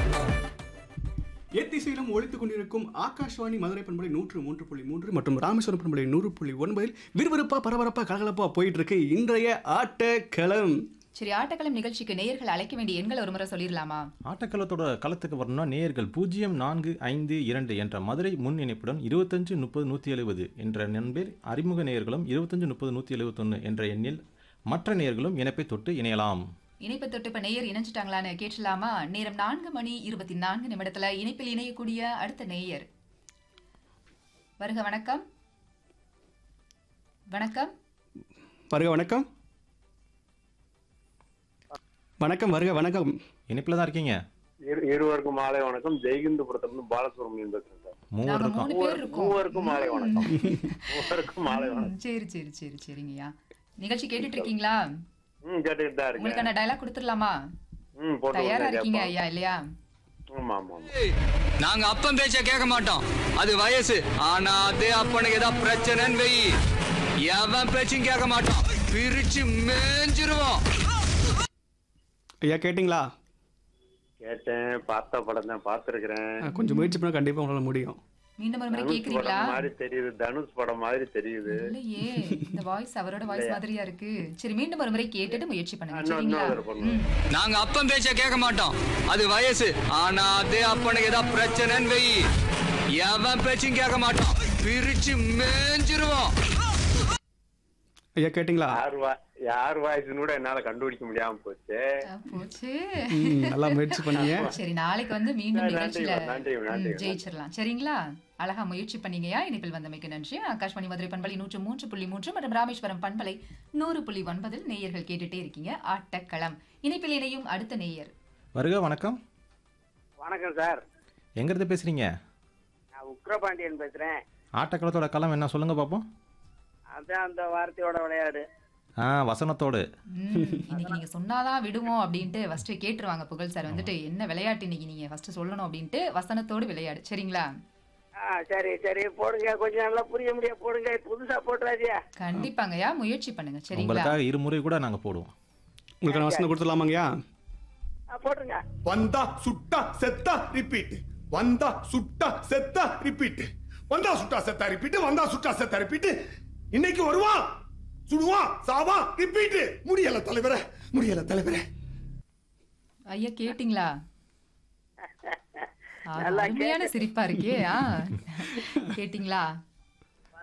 எத்திசையிலும் ஒழித்துக் கொண்டிருக்கும் ஆகாஷ்வாணி மதுரை பண்பலை நூற்று மூன்று புள்ளி மூன்று மற்றும் ராமேஸ்வரம் பண்பலை நூறு புள்ளி ஒன்பதில் விறுவிறுப்பா பரபரப்பா கலகலப்பா போயிட்டு இருக்கு இன்றைய ஆட்டக்களம் சரி ஆட்டக்களம் நிகழ்ச்சிக்கு நேயர்கள் அழைக்க வேண்டிய எண்களை ஒரு முறை சொல்லிடலாமா ஆட்டக்களத்தோட களத்துக்கு வரணும்னா நேயர்கள் பூஜ்ஜியம் நான்கு ஐந்து இரண்டு என்ற மதுரை முன் இணைப்புடன் இருபத்தஞ்சு முப்பது நூற்றி எழுபது என்ற நண்பர் அறிமுக நேயர்களும் இருபத்தஞ்சு முப்பது நூற்றி எழுபத்தொன்று என்ற எண்ணில் மற்ற நேயர்களும் இணைப்பை தொட்டு இணையலாம் இணைப்பு தொட்டு இப்ப நேயர் இணைஞ்சிட்டாங்களான்னு கேட்டலாமா நேரம் நான்கு மணி இருபத்தி நான்கு நிமிடத்துல இணைப்பில் இணையக்கூடிய அடுத்த நேயர் வருக வணக்கம் வணக்கம் வருக வணக்கம் வணக்கம் வருக வணக்கம் இணைப்பில் தான் இருக்கீங்க இரு- இருவருக்கும் மாலை வணக்கம் ஜெய்கிந்தபுரத்துல பாலசுப்ரமணியன் பேசுறேன் சார் நாங்க மூவருக்கும் மூணு பேர் இருக்கோம் மூவருக்கும் மாலை வணக்கம் மூவருக்கும் மாலை வணக்கம் ம், சரி சரி சரி சரிங்கய்யா நிகழ்ச்சி கேட்டுட்டு இருக்கீங்களா ம் கேட்டுக்கிட்டு தான் இருக்கேன் உங்களுக்கான டயலாக் கொடுத்துடலாமா ம் போட்டு தயாரா விடுங்க, இருக்கீங்க கேட்போம். ஐயா இல்லையா ஆமா ஆமா ஆமா நாங்க அப்பன் பேச்ச கேட்க மாட்டோம் அது வயசு ஆனா அதே அப்பனுக்கு ஏதாவது பிரச்சனைன்னு வெயி எவன் பேச்சும் கேட்க மாட்டோம் பிரிச்சு மேஞ்சிருவோம் ஐயா கேட்டிங்களா கேட்டேன் பார்த்த படம் தான் பார்த்துருக்கிறேன் அஹ், கொஞ்சம் முயற்சி பண்ணா கண்டிப்பா உங்களால முடியும் மீண்டும் ஒரு முறை தனுஷ் கேக்குறீங்களா படம் மாதிரி தெரியுது தனுஷ் படம் மாதிரி தெரியுது இல்லையே இந்த வாய்ஸ் அவரோட வாய்ஸ் மாதிரியா இருக்கு சரி மீண்டும் ஒரு முறை கேட்டுட்டு முயற்சி பண்ணுங்க இன்னும் சரிங்களா இன்னொரு பண்ணுங்க ம். நாங்க அப்பன் பேச்ச கேட்க மாட்டோம் அது வயசு ஆனா அதே அப்பனுக்கு ஏதாவது பிரச்சனைன்னு வெயி எவன் பேச்சும் கேட்க மாட்டோம் பிரிச்சு மேஞ்சிருவோம் ஐயா கேட்டிங்களா யார் வா யார் வாய்ஸ்னு கூட என்னால கண்டுபிடிக்க முடியாம போச்சு ஆ, போச்சு ம், நல்லா முயற்சி பண்ணீங்க சரி நாளைக்கு வந்து மீண்டும் நன்றி, நிகழ்ச்சியில நன்றி, நன்றி, ம், ஜெயிச்சிடலாம் சரிங்களா அழகா முயற்சி பண்ணீங்கயா இனிப்பில் வந்தமைக்கு நன்றி ஆகாஷ்வாணி மதுரை பண்பலை நூற்று மூன்று புள்ளி மூன்று மற்றும் ராமேஸ்வரம் பண்பலை நூறு புள்ளி ஒன்பதில் நேயர்கள் கேட்டுட்டே இருக்கீங்க ஆட்டக்களம் இனிப்பில் இணையும் அடுத்த நேயர் வருக வணக்கம் வணக்கம் சார் எங்கிருந்து பேசுறீங்க நான் உக்ரபாண்டியன் பேசுறேன் ஆட்டக்களத்தோட களம் என்ன சொல்லுங்க பார்ப்போம் அதான் அந்த வார்த்தையோட விளையாடு ஆ வசனத்தோடு ம், இன்னைக்கு நீங்க சொன்னாதான் விடுவோம் அப்படின்ட்டு ஃபர்ஸ்ட் கேட்டுருவாங்க புகழ் சார் வந்துட்டு என்ன விளையாட்டு இன்னைக்கு நீங்க ஃபர்ஸ்ட் சொல்லணும் அப்படின்ட்டு வசனத்தோடு விளையாடு சரிங்களா ஆ சரி சரி போடுங்க கொஞ்சம் நல்லா புரிய முடிய போடுங்க புதுசா போட்டுறாதியா கண்டிப்பாங்கய்யா முயற்சி பண்ணுங்க சரிங்களா உங்களுக்காக இருமுறை கூட நாங்கள் போடுவோம் உங்களுக்கான வசனம் கொடுத்துடலாமாங்கய்யா ஆ, போட்டுருங்க வந்தா சுட்டா செத்தா ரிப்பீட் வந்தா சுட்டா செத்தா ரிப்பீட் வந்தா சுட்டா செத்தா ரிப்பீட் வந்தா சுட்டா செத்தா ரிப்பீட் இன்னைக்கு வருவான் சுடுவான் சாவான் ரிப்பீட் முடியல தலைவரே முடியல தலைவரே ஐயா கேட்டிங்களா ஆ, நல்லா அருமையான சிரிப்பா இருக்கே ஆ கேட்டிங்களா